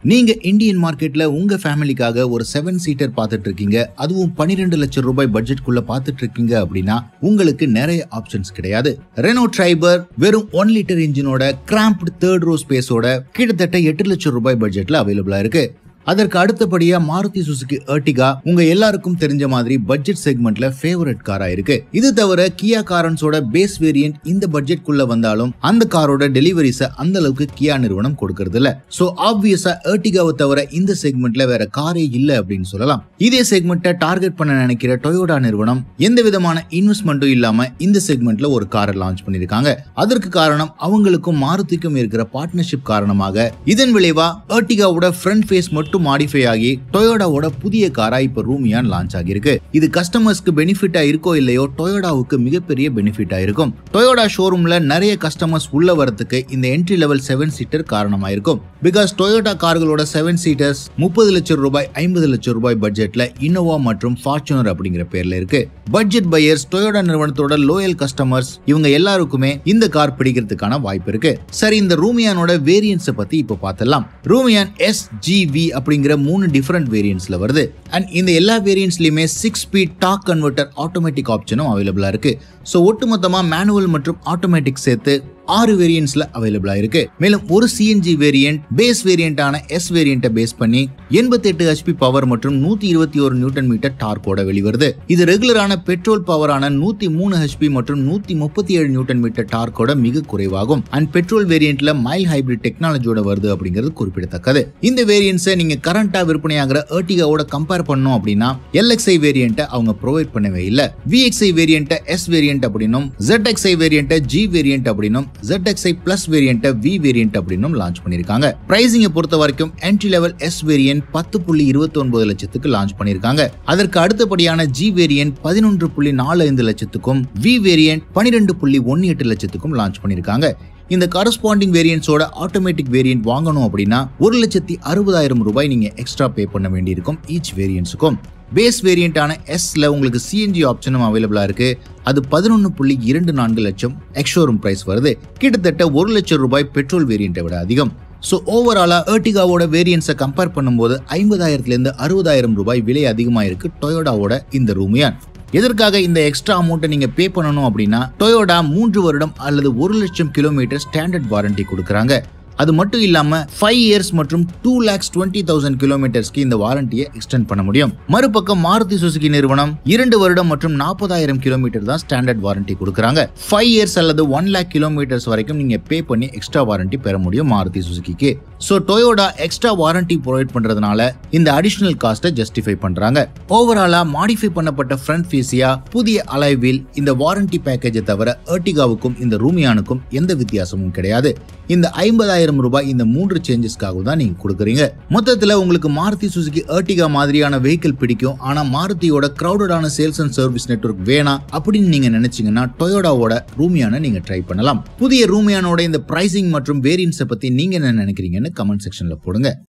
நீங்க இந்தியன் மார்க்கெட்ல உங்க ஃபேமிலிக்காக ஒரு செவன் சீட்டர் பார்த்துட்டு இருக்கீங்க அதுவும் பன்னிரெண்டு லட்சம் ரூபாய் பட்ஜெட்குள்ள பார்த்துட்டு இருக்கீங்க அப்படின்னா உங்களுக்கு நிறைய ஆப்ஷன்ஸ் கிடையாது ரெனோ ட்ரைபர் வெறும் ஒன் லிட்டர் இன்ஜினோட கிராம்ப்டு தேர்ட் ரோ ஸ்பேஸோட கிட்டத்தட்ட எட்டு லட்சம் ரூபாய் பட்ஜெட்ல அவைலபிளா இருக்கு அதற்கு அடுத்தபடியா மாருதி சுசுகி எர்டிகா உங்க எல்லாருக்கும் தெரிஞ்ச மாதிரி பட்ஜெட் செக்மெண்ட்ல ஃபேவரட் காரா இருக்கு இது தவிர கியா காரன்ஸோட பேஸ் வேரியன்ட் இந்த பட்ஜெட் குள்ள வந்தாலும் அந்த காரோட டெலிவரிஸ அந்த அளவுக்கு கியா நிறுவனம் கொடுக்கறது இல்ல சோ ஆப்வியஸா எர்டிகாவை தவிர இந்த செக்மெண்ட்ல வேற காரே இல்ல அப்படின்னு சொல்லலாம் இதே செக்மெண்ட்டை டார்கெட் பண்ண நினைக்கிற டொயோடா நிறுவனம் எந்த விதமான இன்வெஸ்ட்மெண்ட்டும் இல்லாம இந்த செக்மெண்ட்ல ஒரு காரை லான்ச் பண்ணிருக்காங்க அதற்கு காரணம் அவங்களுக்கும் மாருதிக்கும் இருக்கிற பார்ட்னர்ஷிப் காரணமாக இதன் விளைவா எர்டிகாவோட ஃப்ரண்ட் ஃபேஸ் மட்டும் மாடிஃபை ஆகி டொயோடாவோட புதிய காரா இப்ப ரூமியான் லான்ச் ஆகியிருக்கு இது கஸ்டமர்ஸ்க்கு பெனிஃபிட்டா இருக்கோ இல்லையோ டொயோடாவுக்கு மிகப்பெரிய பெனிஃபிட்டா இருக்கும் டொயோடா ஷோரூம்ல நிறைய கஸ்டமர்ஸ் உள்ள வரதுக்கு இந்த என்ட்ரி லெவல் செவன் சீட்டர் காரணமா இருக்கும் பிகாஸ் டொயோட்டா கார்களோட செவன் சீட்டர்ஸ் முப்பது லட்சம் ரூபாய் ஐம்பது லட்சம் ரூபாய் பட்ஜெட்ல இன்னோவா மற்றும் ஃபார்ச்சுனர் அப்படிங்கிற பேர்ல இருக்கு பட்ஜெட் பையர்ஸ் டொயோட்டா நிறுவனத்தோட லோயல் கஸ்டமர்ஸ் இவங்க எல்லாருக்குமே இந்த கார் பிடிக்கிறதுக்கான வாய்ப்பு இருக்கு சரி இந்த ரூமியானோட வேரியன்ஸ் பத்தி இப்போ பார்த்தலாம் ரூமியான் எஸ் ஜிவி அப்படிங்கிற மூணு டிஃபரெண்ட் வேரியன்ட்ஸ்ல வருது அண்ட் இந்த எல்லா வேரியன்ட்ஸ்லயுமே six speed torque converter automatic ஆப்ஷனும் அவைலபிளா இருக்கு ஸோ ஒட்டுமொத்தமா மேனுவல் மற்றும் ஆட்டோமேட்டிக் சேர்த்து ஆறு வேரியன்ட்ஸ்ல அவைலபிளா இருக்கு மேலும் ஒரு சிஎன்ஜி வேரியன்ட் பேஸ் வேரியண்டான எஸ் வேரியண்ட்டை பேஸ் பண்ணி எண்பத்தி எட்டு ஹெச்பி பவர் மற்றும் நூத்தி இருபத்தி ஒரு நியூட்டன் மீட்டர் டார்க்கோட வெளிவருது இது ரெகுலரான பெட்ரோல் பவரான நூத்தி மூணு ஹெச்பி மற்றும் நூத்தி முப்பத்தி ஏழு நியூட்டன் மீட்டர் டார்க்கோட மிக குறைவாகும் அண்ட் பெட்ரோல் வேரியண்ட்ல மைல் ஹைபிரிட் டெக்னாலஜியோட வருது அப்படிங்கிறது குறிப்பிடத்தக்கது இந்த வேரியன்ட்ஸை நீங்க கரண்டா விற்பனையாகிற ஏர்டிகாவோட கம்பேர் பண்ணோம் அப்படின்னா எல்எக்ஸ்ஐ வேரியண்ட்டை அவங்க ப்ரொவைட் பண்ணவே இல்ல விஎக்ஸ்ஐ வேரியண்ட்டை எஸ் வேரியன்ட் அப்படின்னும் ZXi வேரியண்ட்டை ஜி வேரியன்ட் அப்படின்னும் ZXi பிளஸ் வேரியண்ட்டை வி வேரியன்ட் அப்படின்னும் லான்ச் பண்ணிருக்காங்க பிரைசிங்கை பொறுத்த வரைக்கும் என்ட்ரி லெவல் எஸ் வேரியன்ட் பத்து புள்ளி இருபத்தி ஒன்பது லட்சத்துக்கு லான்ச் பண்ணிருக்காங்க அதற்கு அடுத்தபடியான ஜி வேரியன்ட் பதினொன்று புள்ளி நாலு ஐந்து லட்சத்துக்கும் வி வேரியன்ட் பனிரெண்டு புள்ளி ஒன்னு எட்டு லட்சத்துக்கும் லான்ச் பண்ணிருக்காங்க இந்த கரஸ்பாண்டிங் வேரியன்ட்ஸோட ஆட்டோமேட்டிக் வேரியன்ட் வாங்கணும் அப்படின்னா ஒரு லட்சத்தி அறுபதாயிரம் ரூபாய் நீங்க எக்ஸ்ட்ரா பே பண்ண வேண்டியிருக்கும் ஈச் வேரியன்ஸுக்கும் பேஸ் வேரியண்டான எஸ்ல உங்களுக்கு சிஎன்ஜி ஆப்ஷனும் அவைலபிளா இருக்கு அது பதினொன்று புள்ளி இரண்டு நான்கு லட்சம் எக்ஷோரூம் பிரைஸ் வருது கிட்டத்தட்ட ஒரு லட்சம் ரூபாய் பெட்ரோல் வேரியண்ட்டை விட அதிகம் ஸோ ஓவராலா ஏர்டிகாவோட வேரியன்ஸை கம்பேர் பண்ணும்போது ஐம்பதாயிரத்துலேருந்து அறுபதாயிரம் ரூபாய் விலை அதிகமாக இருக்கு டொயோடாவோட இந்த ரூமியான் எதற்காக இந்த எக்ஸ்ட்ரா அமௌண்ட்டை நீங்க பே பண்ணணும் அப்படின்னா டொயோடா மூன்று வருடம் அல்லது ஒரு லட்சம் கிலோமீட்டர் ஸ்டாண்டர்ட் வாரண்டி கொடுக்குறாங்க அது மட்டும் இல்லாம ஃபைவ் இயர்ஸ் மற்றும் டூ லேக்ஸ் டுவெண்ட்டி தௌசண்ட் கிலோமீட்டர்ஸ்க்கு இந்த வாரண்டியை எக்ஸ்டெண்ட் பண்ண முடியும் மறுபக்கம் மாருதி சுசுகி நிறுவனம் இரண்டு வருடம் மற்றும் நாற்பதாயிரம் கிலோமீட்டர் தான் ஸ்டாண்டர்ட் வாரண்டி கொடுக்குறாங்க ஃபைவ் இயர்ஸ் அல்லது ஒன் லேக் கிலோமீட்டர்ஸ் வரைக்கும் நீங்க பே பண்ணி எக்ஸ்ட்ரா வாரண்டி பெற முடியும் மாருதி சுசுகிக்கு so Toyota extra warranty provide பண்றதுனால இந்த அடிஷனல் காஸ்ட்டை ஜஸ்டிஃபை பண்றாங்க ஓவராலா மாடிஃபை பண்ணப்பட்ட ஃப்ரண்ட் ஃபேசியா புதிய அலைவில் இந்த வாரண்டி பேக்கேஜை தவிர ஏர்டிகாவுக்கும் இந்த ரூமியானுக்கும் எந்த வித்தியாசமும் கிடையாது இந்த ஐம்பதாயிரம் ரூபாய் இந்த மூன்று சேஞ்சஸ்க்காக தான் நீங்க கொடுக்குறீங்க மொத்தத்துல உங்களுக்கு மாருதி சுசுகி ஏர்டிகா மாதிரியான வெஹிக்கிள் பிடிக்கும் ஆனா மாருதியோட கிரௌடடான சேல்ஸ் அண்ட் சர்வீஸ் நெட்வொர்க் வேணாம் அப்படின்னு நீங்க நினைச்சீங்கன்னா டொயோடாவோட ரூமியான நீங்க ட்ரை பண்ணலாம் புதிய ரூமியானோட இந்த பிரைசிங் மற்றும் வேரியன்ஸை பத்தி நீங்க என்ன நினைக்கிறீங்கன்னு கமெண்ட் செக்ஷன்ல போடுங்க